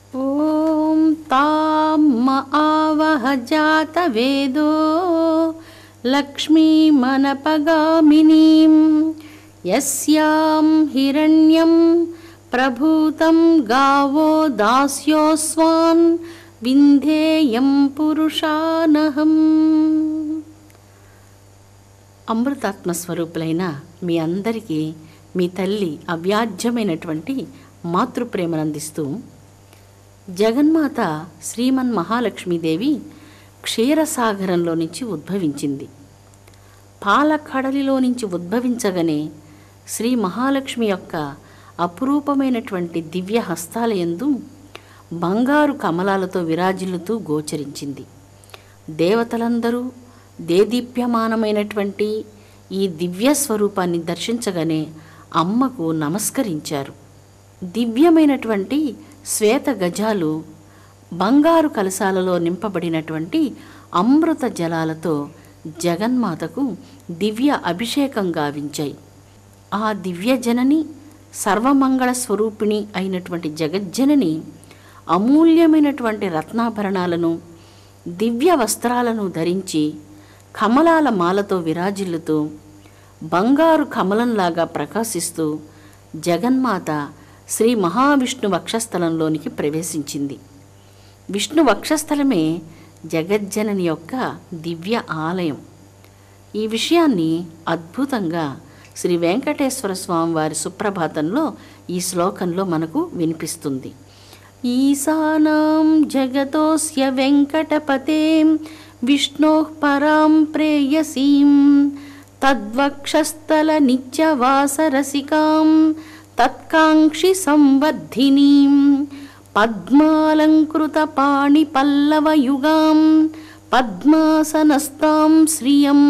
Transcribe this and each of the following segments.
ॐ तां म आवह जातवेदो लक्ष्मीमनपगामिनीं यस्यां हिरण्यं प्रभूतं गावो दास्योऽस्वान् विन्धेयं पुरुषानहम् అమృతాత్మ స్వరూపులైన మీ అందరికీ మీ తల్లి అవ్యాజ్యమైనటువంటి మాతృప్రేమను అందిస్తూ జగన్మాత శ్రీమన్ మహాలక్ష్మీదేవి క్షీరసాగరంలో నుంచి ఉద్భవించింది పాలకడలిలో నుంచి ఉద్భవించగానే శ్రీ మహాలక్ష్మి యొక్క అపురూపమైనటువంటి దివ్య హస్తాల యందు బంగారు కమలాలతో విరాజిల్లుతూ గోచరించింది దేవతలందరూ దేదీప్యమానమైనటువంటి ఈ దివ్య స్వరూపాన్ని దర్శించగానే అమ్మకు నమస్కరించారు దివ్యమైనటువంటి శ్వేత గజాలు బంగారు కలశాలలో నింపబడినటువంటి అమృత జలాలతో జగన్మాతకు దివ్య అభిషేకం గావించాయి ఆ దివ్య జనని సర్వమంగళ స్వరూపిణి అయినటువంటి జగజ్జనని అమూల్యమైనటువంటి రత్నాభరణాలను దివ్య వస్త్రాలను ధరించి కమలాల మాలతో విరాజిల్లుతూ బంగారు కమలంలాగా ప్రకాశిస్తూ జగన్మాత శ్రీ మహావిష్ణు వక్షస్థలంలోనికి ప్రవేశించింది విష్ణు వక్షస్థలమే జగజ్జనని యొక్క దివ్య ఆలయం ఈ విషయాన్ని అద్భుతంగా శ్రీ వెంకటేశ్వర స్వామి వారి సుప్రభాతంలో ఈ శ్లోకంలో మనకు వినిపిస్తుంది ఈశానాం జగతోస్య వెంకటపతే విష్ణో పరాం ప్రేయసీం తద్వక్షస్థల నిత్యవాసరసికాం తత్కాంక్షి సంవర్ధినీం పద్మాలంకృత పాణి పల్లవయుగాం పద్మాసనస్తాం శ్రియం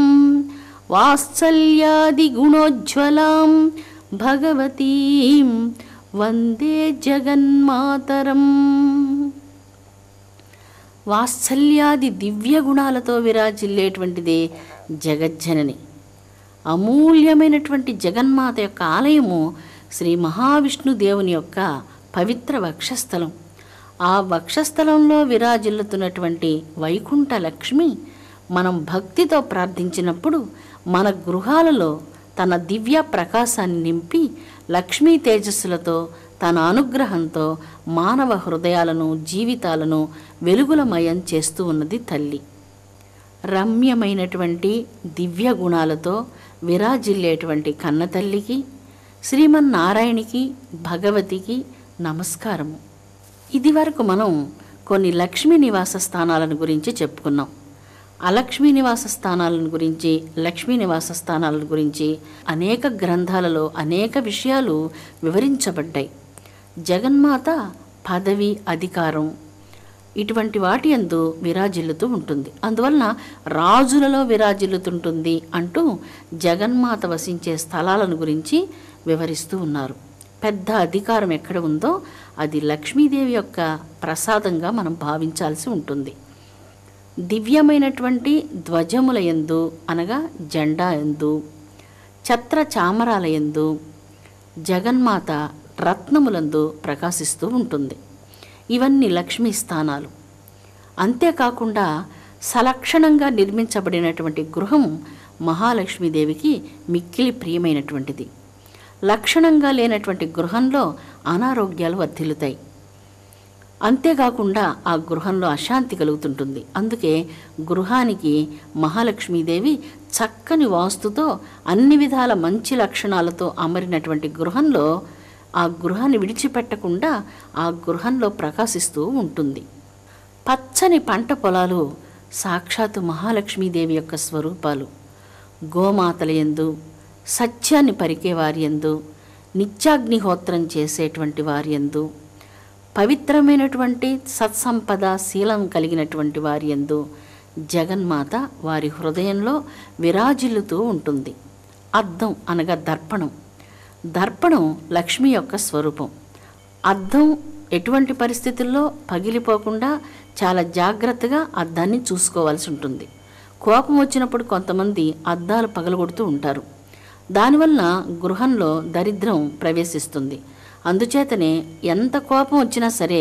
వాత్సల్యాదిగుణోజ్వలాం భగవతీం వందే జగన్మాతరం వాత్సల్యాది దివ్య గుణాలతో విరాజిల్లేటువంటిదే జగజ్జనని అమూల్యమైనటువంటి జగన్మాత యొక్క ఆలయము శ్రీ మహావిష్ణుదేవుని యొక్క పవిత్ర వక్షస్థలం ఆ వక్షస్థలంలో విరాజిల్లుతున్నటువంటి వైకుంఠ లక్ష్మి మనం భక్తితో ప్రార్థించినప్పుడు మన గృహాలలో తన దివ్య ప్రకాశాన్ని నింపి లక్ష్మీ తేజస్సులతో తన అనుగ్రహంతో మానవ హృదయాలను జీవితాలను వెలుగులమయం చేస్తూ ఉన్నది తల్లి రమ్యమైనటువంటి దివ్య గుణాలతో విరాజిల్లేటువంటి కన్నతల్లికి శ్రీమన్నారాయణికి భగవతికి నమస్కారము ఇది వరకు మనం కొన్ని లక్ష్మీ నివాస స్థానాలను గురించి చెప్పుకున్నాం అలక్ష్మీ నివాస స్థానాలను గురించి లక్ష్మీ నివాస స్థానాల గురించి అనేక గ్రంథాలలో అనేక విషయాలు వివరించబడ్డాయి జగన్మాత పదవి అధికారం ఇటువంటి వాటి యందు విరాజిల్లుతూ ఉంటుంది అందువలన రాజులలో విరాజిల్లుతుంటుంది అంటూ జగన్మాత వసించే స్థలాలను గురించి వివరిస్తూ ఉన్నారు పెద్ద అధికారం ఎక్కడ ఉందో అది లక్ష్మీదేవి యొక్క ప్రసాదంగా మనం భావించాల్సి ఉంటుంది దివ్యమైనటువంటి ధ్వజముల యందు అనగా జెండా ఎందు ఛత్ర చామరాల యందు జగన్మాత రత్నములందు ప్రకాశిస్తూ ఉంటుంది ఇవన్నీ లక్ష్మీ స్థానాలు అంతేకాకుండా సలక్షణంగా నిర్మించబడినటువంటి గృహం మహాలక్ష్మీదేవికి మిక్కిలి ప్రియమైనటువంటిది లక్షణంగా లేనటువంటి గృహంలో అనారోగ్యాలు వర్ధిల్లుతాయి అంతేకాకుండా ఆ గృహంలో అశాంతి కలుగుతుంటుంది అందుకే గృహానికి మహాలక్ష్మీదేవి చక్కని వాస్తుతో అన్ని విధాల మంచి లక్షణాలతో అమరినటువంటి గృహంలో ఆ గృహాన్ని విడిచిపెట్టకుండా ఆ గృహంలో ప్రకాశిస్తూ ఉంటుంది పచ్చని పంట పొలాలు సాక్షాత్తు మహాలక్ష్మీదేవి యొక్క స్వరూపాలు గోమాతల యందు సత్యాన్ని పరికే వారి యందు నిత్యాగ్నిహోత్రం చేసేటువంటి వారి యందు పవిత్రమైనటువంటి సత్సంపద శీలం కలిగినటువంటి వారి యందు జగన్మాత వారి హృదయంలో విరాజిల్లుతూ ఉంటుంది అద్దం అనగా దర్పణం దర్పణం లక్ష్మి యొక్క స్వరూపం అద్దం ఎటువంటి పరిస్థితుల్లో పగిలిపోకుండా చాలా జాగ్రత్తగా అద్దాన్ని చూసుకోవాల్సి ఉంటుంది కోపం వచ్చినప్పుడు కొంతమంది అద్దాలు పగలగొడుతూ ఉంటారు దానివల్ల గృహంలో దరిద్రం ప్రవేశిస్తుంది అందుచేతనే ఎంత కోపం వచ్చినా సరే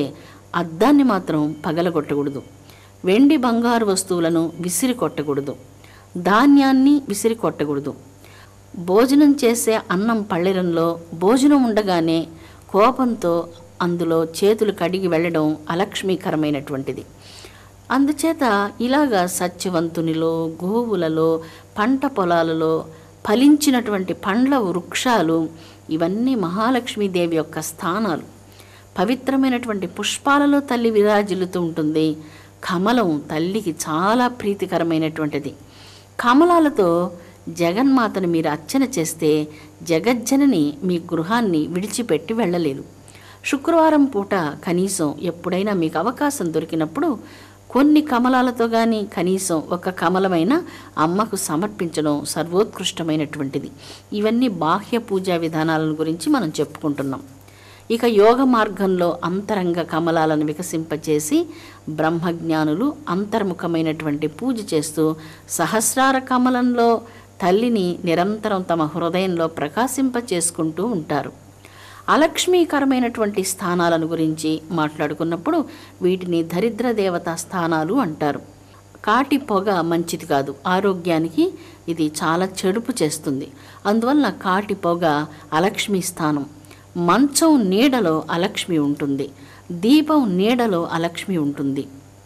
అద్దాన్ని మాత్రం పగలగొట్టకూడదు వెండి బంగారు వస్తువులను విసిరి కొట్టకూడదు ధాన్యాన్ని విసిరి కొట్టకూడదు భోజనం చేసే అన్నం పళ్ళెరంలో భోజనం ఉండగానే కోపంతో అందులో చేతులు కడిగి వెళ్ళడం అలక్ష్మీకరమైనటువంటిది అందుచేత ఇలాగా సత్యవంతునిలో గోవులలో పంట పొలాలలో ఫలించినటువంటి పండ్ల వృక్షాలు ఇవన్నీ మహాలక్ష్మీదేవి యొక్క స్థానాలు పవిత్రమైనటువంటి పుష్పాలలో తల్లి విరాజిల్లుతూ ఉంటుంది కమలం తల్లికి చాలా ప్రీతికరమైనటువంటిది కమలాలతో జగన్మాతను మీరు అర్చన చేస్తే జగజ్జనని మీ గృహాన్ని విడిచిపెట్టి వెళ్ళలేదు శుక్రవారం పూట కనీసం ఎప్పుడైనా మీకు అవకాశం దొరికినప్పుడు కొన్ని కమలాలతో కానీ కనీసం ఒక కమలమైన అమ్మకు సమర్పించడం సర్వోత్కృష్టమైనటువంటిది ఇవన్నీ బాహ్య పూజా విధానాలను గురించి మనం చెప్పుకుంటున్నాం ఇక యోగ మార్గంలో అంతరంగ కమలాలను వికసింపచేసి బ్రహ్మజ్ఞానులు అంతర్ముఖమైనటువంటి పూజ చేస్తూ సహస్రార కమలంలో తల్లిని నిరంతరం తమ హృదయంలో ప్రకాశింప చేసుకుంటూ ఉంటారు అలక్ష్మీకరమైనటువంటి స్థానాలను గురించి మాట్లాడుకున్నప్పుడు వీటిని దరిద్ర దేవతా స్థానాలు అంటారు కాటి పొగ మంచిది కాదు ఆరోగ్యానికి ఇది చాలా చెడుపు చేస్తుంది అందువలన కాటి పొగ అలక్ష్మి స్థానం మంచం నీడలో అలక్ష్మి ఉంటుంది దీపం నీడలో అలక్ష్మి ఉంటుంది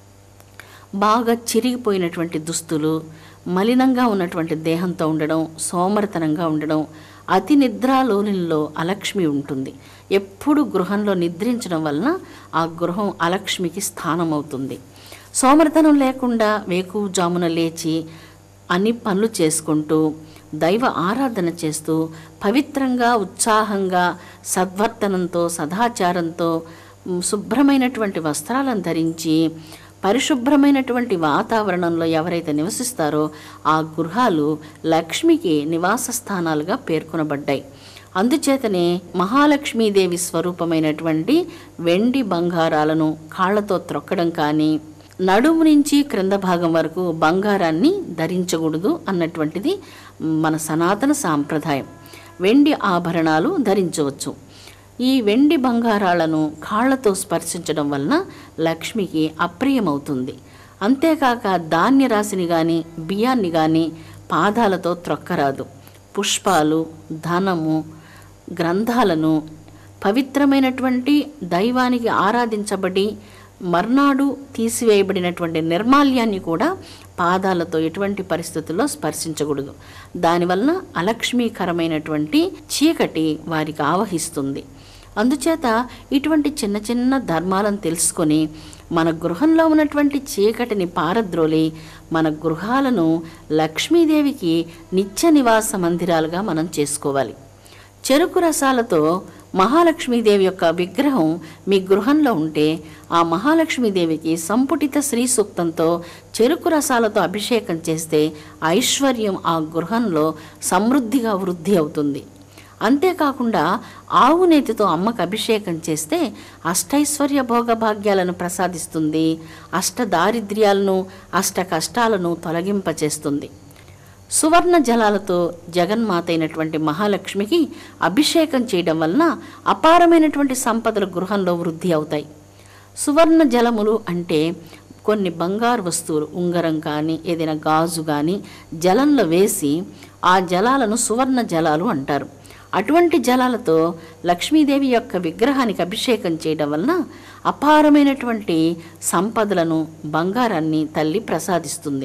బాగా చిరిగిపోయినటువంటి దుస్తులు మలినంగా ఉన్నటువంటి దేహంతో ఉండడం సోమరతనంగా ఉండడం అతి నిద్రాలోనిలో అలక్ష్మి ఉంటుంది ఎప్పుడు గృహంలో నిద్రించడం వలన ఆ గృహం అలక్ష్మికి స్థానం అవుతుంది సోమరతనం లేకుండా వేకువజామున లేచి అన్ని పనులు చేసుకుంటూ దైవ ఆరాధన చేస్తూ పవిత్రంగా ఉత్సాహంగా సద్వర్తనంతో సదాచారంతో మ్, శుభ్రమైనటువంటి వస్త్రాలను ధరించి పరిశుభ్రమైనటువంటి వాతావరణంలో ఎవరైతే నివసిస్తారో ఆ గృహాలు లక్ష్మికి నివాస స్థానాలుగా పేర్కొనబడ్డాయి అందుచేతనే మహాలక్ష్మీదేవి స్వరూపమైనటువంటి వెండి బంగారాలను కాళ్ళతో త్రొక్కడం కానీ నడుము నుంచి క్రింద భాగం వరకు బంగారాన్ని ధరించకూడదు అన్నటువంటిది మన సనాతన సాంప్రదాయం వెండి ఆభరణాలు ధరించవచ్చు ఈ వెండి బంగారాలను కాళ్ళతో స్పర్శించడం వలన లక్ష్మికి అప్రియమవుతుంది అంతేకాక ధాన్య రాశిని కానీ బియ్యాన్ని కానీ పాదాలతో త్రొక్కరాదు పుష్పాలు ధనము గ్రంథాలను పవిత్రమైనటువంటి దైవానికి ఆరాధించబడి మర్నాడు తీసివేయబడినటువంటి నిర్మాల్యాన్ని కూడా పాదాలతో ఎటువంటి పరిస్థితుల్లో స్పర్శించకూడదు దానివలన అలక్ష్మీకరమైనటువంటి చీకటి వారికి ఆవహిస్తుంది అందుచేత ఇటువంటి చిన్న చిన్న ధర్మాలను తెలుసుకొని మన గృహంలో ఉన్నటువంటి చీకటిని పారద్రోలి మన గృహాలను లక్ష్మీదేవికి నిత్య నివాస మందిరాలుగా మనం చేసుకోవాలి చెరుకు రసాలతో మహాలక్ష్మీదేవి యొక్క విగ్రహం మీ గృహంలో ఉంటే ఆ మహాలక్ష్మీదేవికి సంపుటిత శ్రీ సూక్తంతో చెరుకు రసాలతో అభిషేకం చేస్తే ఐశ్వర్యం ఆ గృహంలో సమృద్ధిగా వృద్ధి అవుతుంది అంతేకాకుండా ఆవు నేతితో అమ్మకు అభిషేకం చేస్తే అష్టైశ్వర్య భోగభాగ్యాలను ప్రసాదిస్తుంది అష్ట దారిద్ర్యాలను అష్ట కష్టాలను తొలగింపచేస్తుంది సువర్ణ జలాలతో జగన్మాత అయినటువంటి మహాలక్ష్మికి అభిషేకం చేయడం వలన అపారమైనటువంటి సంపదలు గృహంలో వృద్ధి అవుతాయి సువర్ణ జలములు అంటే కొన్ని బంగారు వస్తువులు ఉంగరం కానీ ఏదైనా గాజు కానీ జలంలో వేసి ఆ జలాలను సువర్ణ జలాలు అంటారు అటువంటి జలాలతో లక్ష్మీదేవి యొక్క విగ్రహానికి అభిషేకం చేయడం వలన అపారమైనటువంటి సంపదలను బంగారాన్ని తల్లి ప్రసాదిస్తుంది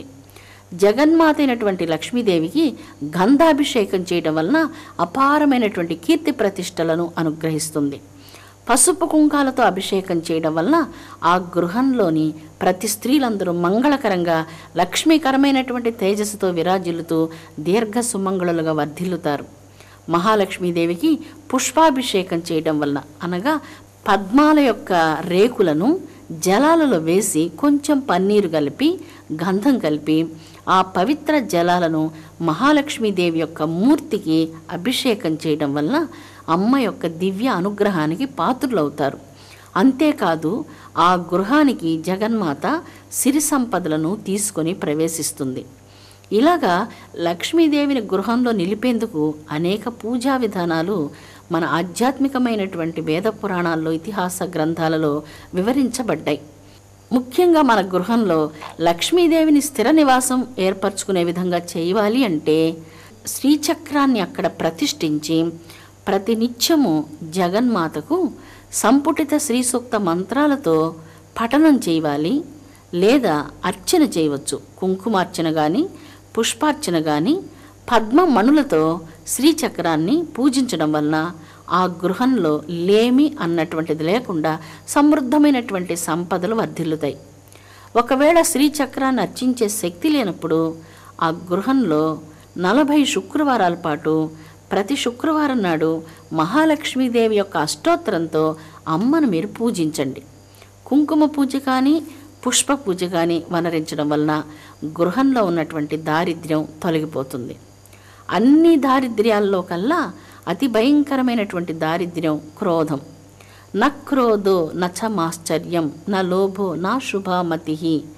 జగన్మాత అయినటువంటి లక్ష్మీదేవికి గంధాభిషేకం చేయడం వలన అపారమైనటువంటి కీర్తి ప్రతిష్టలను అనుగ్రహిస్తుంది పసుపు కుంకాలతో అభిషేకం చేయడం వలన ఆ గృహంలోని ప్రతి స్త్రీలందరూ మంగళకరంగా లక్ష్మీకరమైనటువంటి తేజస్సుతో విరాజిల్లుతూ దీర్ఘ సుమంగళులుగా వర్ధిల్లుతారు మహాలక్ష్మీదేవికి పుష్పాభిషేకం చేయడం వలన అనగా పద్మాల యొక్క రేకులను జలాలలో వేసి కొంచెం పన్నీరు కలిపి గంధం కలిపి ఆ పవిత్ర జలాలను మహాలక్ష్మీదేవి యొక్క మూర్తికి అభిషేకం చేయడం వలన అమ్మ యొక్క దివ్య అనుగ్రహానికి పాత్రులవుతారు అంతేకాదు ఆ గృహానికి జగన్మాత సిరి సంపదలను తీసుకొని ప్రవేశిస్తుంది ఇలాగా లక్ష్మీదేవిని గృహంలో నిలిపేందుకు అనేక పూజా విధానాలు మన ఆధ్యాత్మికమైనటువంటి వేద పురాణాల్లో ఇతిహాస గ్రంథాలలో వివరించబడ్డాయి ముఖ్యంగా మన గృహంలో లక్ష్మీదేవిని స్థిర నివాసం ఏర్పరచుకునే విధంగా చేయాలి అంటే శ్రీచక్రాన్ని అక్కడ ప్రతిష్ఠించి ప్రతినిత్యము జగన్మాతకు సంపుటిత శ్రీ సూక్త మంత్రాలతో పఠనం చేయాలి లేదా అర్చన చేయవచ్చు కుంకుమార్చన కానీ పుష్పార్చన కానీ పద్మ మణులతో శ్రీచక్రాన్ని పూజించడం వలన ఆ గృహంలో లేమి అన్నటువంటిది లేకుండా సమృద్ధమైనటువంటి సంపదలు వర్ధిల్లుతాయి ఒకవేళ శ్రీచక్రాన్ని అర్చించే శక్తి లేనప్పుడు ఆ గృహంలో నలభై శుక్రవారాల పాటు ప్రతి శుక్రవారం నాడు మహాలక్ష్మీదేవి యొక్క అష్టోత్తరంతో అమ్మను మీరు పూజించండి కుంకుమ పూజ కానీ పుష్ప పూజ కానీ వనరించడం వలన గృహంలో ఉన్నటువంటి దారిద్ర్యం తొలగిపోతుంది అన్ని దారిద్ర్యాల్లో కల్లా అతి భయంకరమైనటువంటి దారిద్ర్యం క్రోధం న క్రోధో నచ మాశ్చర్యం నా లోభో నా శుభమతి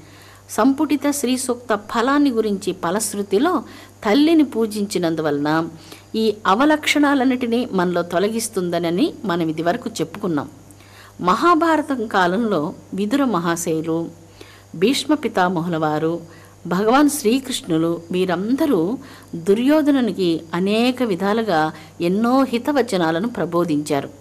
సంపుటిత శ్రీ సూక్త ఫలాన్ని గురించి ఫలశ్రుతిలో తల్లిని పూజించినందువలన ఈ అవలక్షణాలన్నిటినీ మనలో తొలగిస్తుందనని మనం ఇదివరకు చెప్పుకున్నాం మహాభారతం కాలంలో విదుర మహాశయులు భీష్మ పితామహుల వారు భగవాన్ శ్రీకృష్ణులు వీరందరూ దుర్యోధనునికి అనేక విధాలుగా ఎన్నో హితవచనాలను ప్రబోధించారు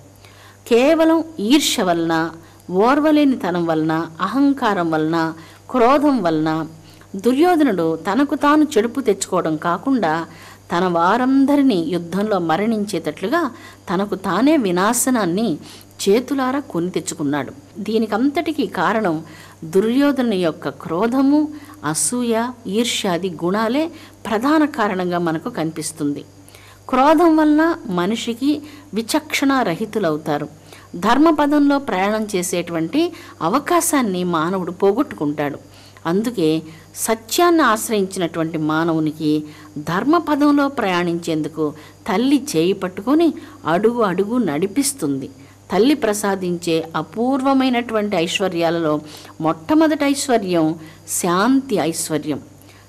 కేవలం ఈర్ష్య వలన ఓర్వలేనితనం వలన అహంకారం వలన క్రోధం వలన దుర్యోధనుడు తనకు తాను చెడుపు తెచ్చుకోవడం కాకుండా తన వారందరినీ యుద్ధంలో మరణించేటట్లుగా తనకు తానే వినాశనాన్ని చేతులారా కొని తెచ్చుకున్నాడు దీనికంతటికీ కారణం దుర్యోధను యొక్క క్రోధము అసూయ ఈర్ష్యాది గుణాలే ప్రధాన కారణంగా మనకు కనిపిస్తుంది క్రోధం వలన మనిషికి విచక్షణ రహితులవుతారు ధర్మపదంలో ప్రయాణం చేసేటువంటి అవకాశాన్ని మానవుడు పోగొట్టుకుంటాడు అందుకే సత్యాన్ని ఆశ్రయించినటువంటి మానవునికి ధర్మపదంలో ప్రయాణించేందుకు తల్లి చేయి పట్టుకొని అడుగు అడుగు నడిపిస్తుంది తల్లి ప్రసాదించే అపూర్వమైనటువంటి ఐశ్వర్యాలలో మొట్టమొదటి ఐశ్వర్యం శాంతి ఐశ్వర్యం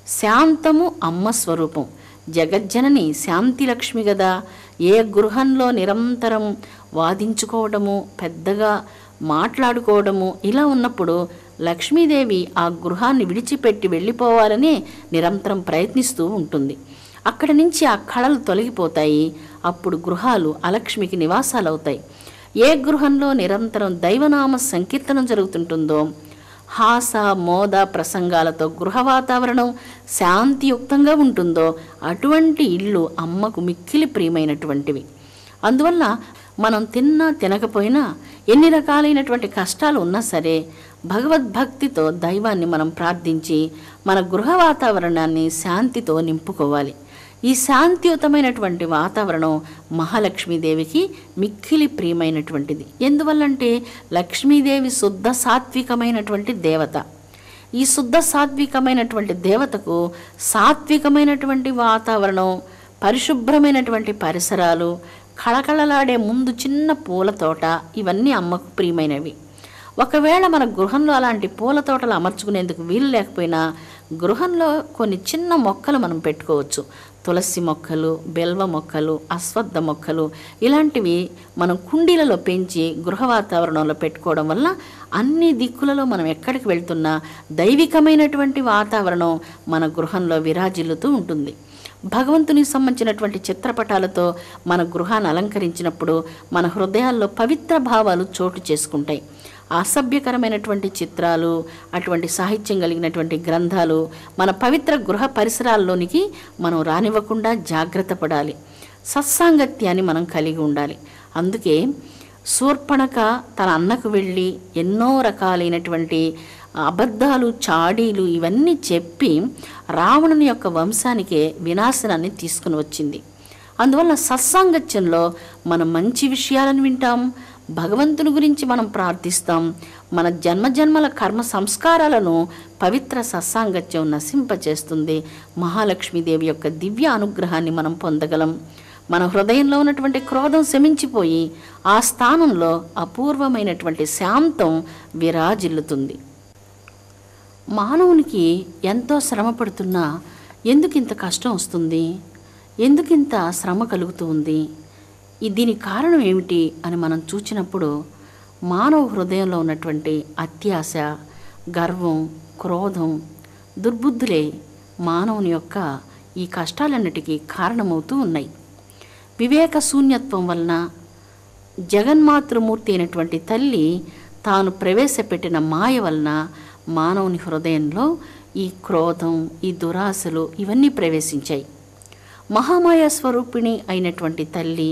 శాంతము అమ్మ స్వరూపం జగజ్జనని శాంతి లక్ష్మి కదా ఏ గృహంలో నిరంతరం వాదించుకోవడము పెద్దగా మాట్లాడుకోవడము ఇలా ఉన్నప్పుడు లక్ష్మీదేవి ఆ గృహాన్ని విడిచిపెట్టి వెళ్ళిపోవాలని నిరంతరం ప్రయత్నిస్తూ ఉంటుంది అక్కడి నుంచి ఆ కళలు తొలగిపోతాయి అప్పుడు గృహాలు అలక్ష్మికి నివాసాలు అవుతాయి ఏ గృహంలో నిరంతరం దైవనామ సంకీర్తనం జరుగుతుంటుందో హాస మోద ప్రసంగాలతో గృహ వాతావరణం శాంతియుక్తంగా ఉంటుందో అటువంటి ఇళ్ళు అమ్మకు మిక్కిలి ప్రియమైనటువంటివి అందువల్ల మనం తిన్నా తినకపోయినా ఎన్ని రకాలైనటువంటి కష్టాలు ఉన్నా సరే భగవద్భక్తితో దైవాన్ని మనం ప్రార్థించి మన గృహ వాతావరణాన్ని శాంతితో నింపుకోవాలి ఈ శాంతియుతమైనటువంటి వాతావరణం మహాలక్ష్మీదేవికి మిక్కిలి ప్రియమైనటువంటిది ఎందువల్లంటే లక్ష్మీదేవి శుద్ధ సాత్వికమైనటువంటి దేవత ఈ శుద్ధ సాత్వికమైనటువంటి దేవతకు సాత్వికమైనటువంటి వాతావరణం పరిశుభ్రమైనటువంటి పరిసరాలు కళకళలాడే ముందు చిన్న పూల తోట ఇవన్నీ అమ్మకు ప్రియమైనవి ఒకవేళ మన గృహంలో అలాంటి పూల తోటలు అమర్చుకునేందుకు వీలు లేకపోయినా గృహంలో కొన్ని చిన్న మొక్కలు మనం పెట్టుకోవచ్చు తులసి మొక్కలు బెల్వ మొక్కలు అశ్వత్థ మొక్కలు ఇలాంటివి మనం కుండీలలో పెంచి గృహ వాతావరణంలో పెట్టుకోవడం వల్ల అన్ని దిక్కులలో మనం ఎక్కడికి వెళ్తున్నా దైవికమైనటువంటి వాతావరణం మన గృహంలో విరాజిల్లుతూ ఉంటుంది భగవంతునికి సంబంధించినటువంటి చిత్రపటాలతో మన గృహాన్ని అలంకరించినప్పుడు మన హృదయాల్లో పవిత్ర భావాలు చోటు చేసుకుంటాయి అసభ్యకరమైనటువంటి చిత్రాలు అటువంటి సాహిత్యం కలిగినటువంటి గ్రంథాలు మన పవిత్ర గృహ పరిసరాల్లోనికి మనం రానివ్వకుండా జాగ్రత్త పడాలి సత్సాంగత్యాన్ని మనం కలిగి ఉండాలి అందుకే శూర్పణక తన అన్నకు వెళ్ళి ఎన్నో రకాలైనటువంటి అబద్ధాలు చాడీలు ఇవన్నీ చెప్పి రావణుని యొక్క వంశానికే వినాశనాన్ని తీసుకుని వచ్చింది అందువల్ల సత్సాంగత్యంలో మనం మంచి విషయాలను వింటాం భగవంతుని గురించి మనం ప్రార్థిస్తాం మన జన్మజన్మల కర్మ సంస్కారాలను పవిత్ర సత్సాంగత్యం నశింపచేస్తుంది మహాలక్ష్మీదేవి యొక్క దివ్య అనుగ్రహాన్ని మనం పొందగలం మన హృదయంలో ఉన్నటువంటి క్రోధం శమించిపోయి ఆ స్థానంలో అపూర్వమైనటువంటి శాంతం విరాజిల్లుతుంది మానవునికి ఎంతో శ్రమ పడుతున్నా ఎందుకు ఇంత కష్టం వస్తుంది ఎందుకు ఇంత శ్రమ కలుగుతూ ఉంది ఈ దీనికి కారణం ఏమిటి అని మనం చూచినప్పుడు మానవ హృదయంలో ఉన్నటువంటి అత్యాశ గర్వం క్రోధం దుర్బుద్ధులే మానవుని యొక్క ఈ కష్టాలన్నిటికీ కారణమవుతూ ఉన్నాయి వివేక శూన్యత్వం వలన జగన్మాతృమూర్తి అయినటువంటి తల్లి తాను ప్రవేశపెట్టిన మాయ వలన మానవుని హృదయంలో ఈ క్రోధం ఈ దురాశలు ఇవన్నీ ప్రవేశించాయి మహామాయ స్వరూపిణి అయినటువంటి తల్లి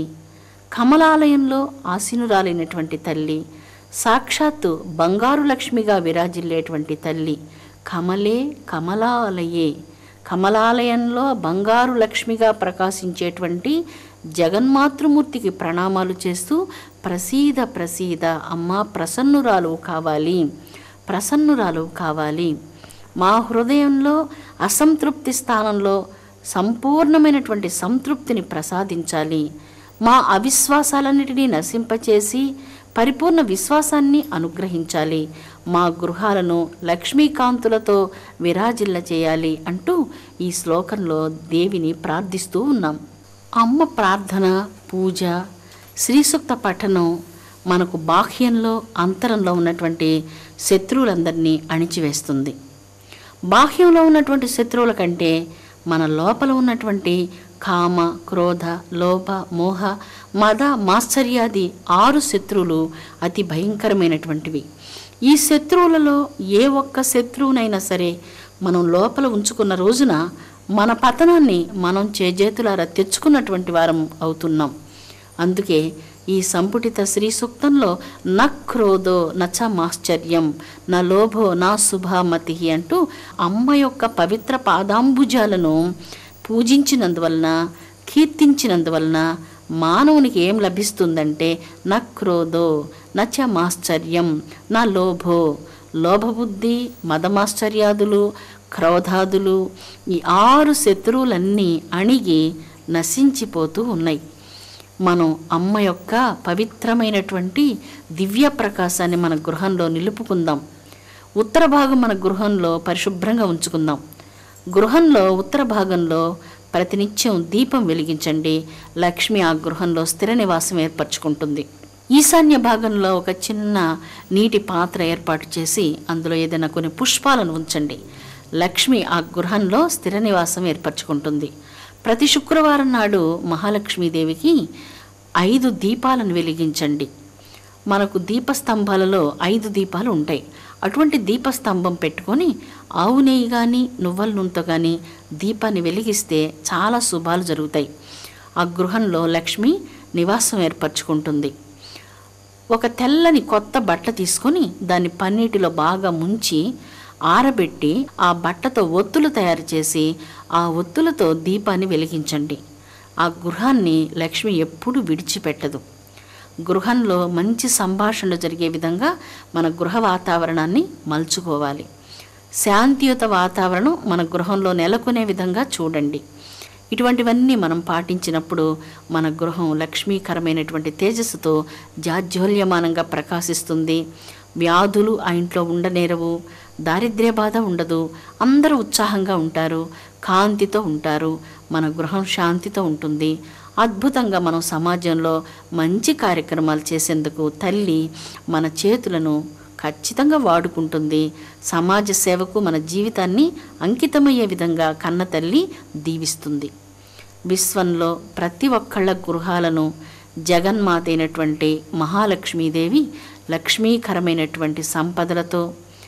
కమలాలయంలో ఆసీనురాలైనటువంటి తల్లి సాక్షాత్తు బంగారు లక్ష్మిగా విరాజిల్లేటువంటి తల్లి కమలే కమలాలయే కమలాలయంలో బంగారు లక్ష్మిగా ప్రకాశించేటువంటి జగన్మాతృమూర్తికి ప్రణామాలు చేస్తూ ప్రసీద ప్రసీద అమ్మ ప్రసన్నురాలు కావాలి ప్రసన్నురాలు కావాలి మా హృదయంలో అసంతృప్తి స్థానంలో సంపూర్ణమైనటువంటి సంతృప్తిని ప్రసాదించాలి మా అవిశ్వాసాలన్నిటినీ నశింపచేసి పరిపూర్ణ విశ్వాసాన్ని అనుగ్రహించాలి మా గృహాలను లక్ష్మీకాంతులతో విరాజిల్ల చేయాలి అంటూ ఈ శ్లోకంలో దేవిని ప్రార్థిస్తూ ఉన్నాం అమ్మ ప్రార్థన పూజ శ్రీసూక్త పఠనం మనకు బాహ్యంలో అంతరంలో ఉన్నటువంటి శత్రువులందరినీ అణిచివేస్తుంది బాహ్యంలో ఉన్నటువంటి శత్రువుల కంటే మన లోపల ఉన్నటువంటి కామ క్రోధ లోభ మోహ మద మాశ్చర్యాది ఆరు శత్రువులు అతి భయంకరమైనటువంటివి ఈ శత్రువులలో ఏ ఒక్క శత్రువునైనా సరే మనం లోపల ఉంచుకున్న రోజున మన పతనాన్ని మనం చేజేతులారా తెచ్చుకున్నటువంటి వారం అవుతున్నాం అందుకే ఈ సంపుటిత శ్రీ సూక్తంలో న క్రోధో నచ మాశ్చర్యం నా లోభో నా శుభామతి అంటూ అమ్మ యొక్క పవిత్ర పాదాంబుజాలను పూజించినందువలన కీర్తించినందువలన మానవునికి ఏం లభిస్తుందంటే న క్రోధో నచ మాశ్చర్యం నా లోభో లోభబుద్ధి మదమాశ్చర్యాదులు క్రోధాదులు ఈ ఆరు శత్రువులన్నీ అణిగి నశించిపోతూ ఉన్నాయి మనం అమ్మ యొక్క పవిత్రమైనటువంటి దివ్య ప్రకాశాన్ని మన గృహంలో నిలుపుకుందాం ఉత్తర భాగం మన గృహంలో పరిశుభ్రంగా ఉంచుకుందాం గృహంలో ఉత్తర భాగంలో ప్రతినిత్యం దీపం వెలిగించండి లక్ష్మి ఆ గృహంలో స్థిర నివాసం ఏర్పరచుకుంటుంది ఈశాన్య భాగంలో ఒక చిన్న నీటి పాత్ర ఏర్పాటు చేసి అందులో ఏదైనా కొన్ని పుష్పాలను ఉంచండి లక్ష్మి ఆ గృహంలో స్థిర నివాసం ఏర్పరచుకుంటుంది ప్రతి శుక్రవారం నాడు మహాలక్ష్మీదేవికి ఐదు దీపాలను వెలిగించండి మనకు దీపస్తంభాలలో ఐదు దీపాలు ఉంటాయి అటువంటి దీపస్తంభం పెట్టుకొని ఆవు నెయ్యి కానీ నువ్వుల నూనెతో కానీ దీపాన్ని వెలిగిస్తే చాలా శుభాలు జరుగుతాయి ఆ గృహంలో లక్ష్మి నివాసం ఏర్పరచుకుంటుంది ఒక తెల్లని కొత్త బట్ట తీసుకొని దాన్ని పన్నీటిలో బాగా ముంచి ఆరబెట్టి ఆ బట్టతో ఒత్తులు తయారు చేసి ఆ ఒత్తులతో దీపాన్ని వెలిగించండి ఆ గృహాన్ని లక్ష్మి ఎప్పుడూ విడిచిపెట్టదు గృహంలో మంచి సంభాషణలు జరిగే విధంగా మన గృహ వాతావరణాన్ని మలుచుకోవాలి శాంతియుత వాతావరణం మన గృహంలో నెలకొనే విధంగా చూడండి ఇటువంటివన్నీ మనం పాటించినప్పుడు మన గృహం లక్ష్మీకరమైనటువంటి తేజస్సుతో జాజ్వల్యమానంగా ప్రకాశిస్తుంది వ్యాధులు ఆ ఇంట్లో ఉండనేరవు దారిద్ర్య బాధ ఉండదు అందరూ ఉత్సాహంగా ఉంటారు కాంతితో ఉంటారు మన గృహం శాంతితో ఉంటుంది అద్భుతంగా మనం సమాజంలో మంచి కార్యక్రమాలు చేసేందుకు తల్లి మన చేతులను ఖచ్చితంగా వాడుకుంటుంది సమాజ సేవకు మన జీవితాన్ని అంకితమయ్యే విధంగా కన్న తల్లి దీవిస్తుంది విశ్వంలో ప్రతి ఒక్కళ్ళ గృహాలను జగన్మాత అయినటువంటి మహాలక్ష్మీదేవి లక్ష్మీకరమైనటువంటి సంపదలతో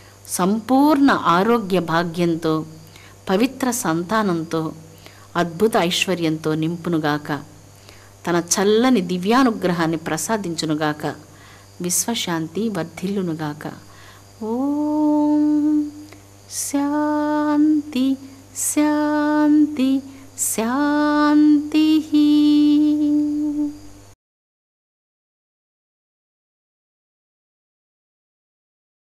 సంపూర్ణ ఆరోగ్య భాగ్యంతో పవిత్ర సంతానంతో అద్భుత ఐశ్వర్యంతో నింపునుగాక తన చల్లని దివ్యానుగ్రహాన్ని ప్రసాదించునుగాక విశ్వశాంతి వర్ధిల్లునుగాక ఓం శాంతి శాంతి శాంతి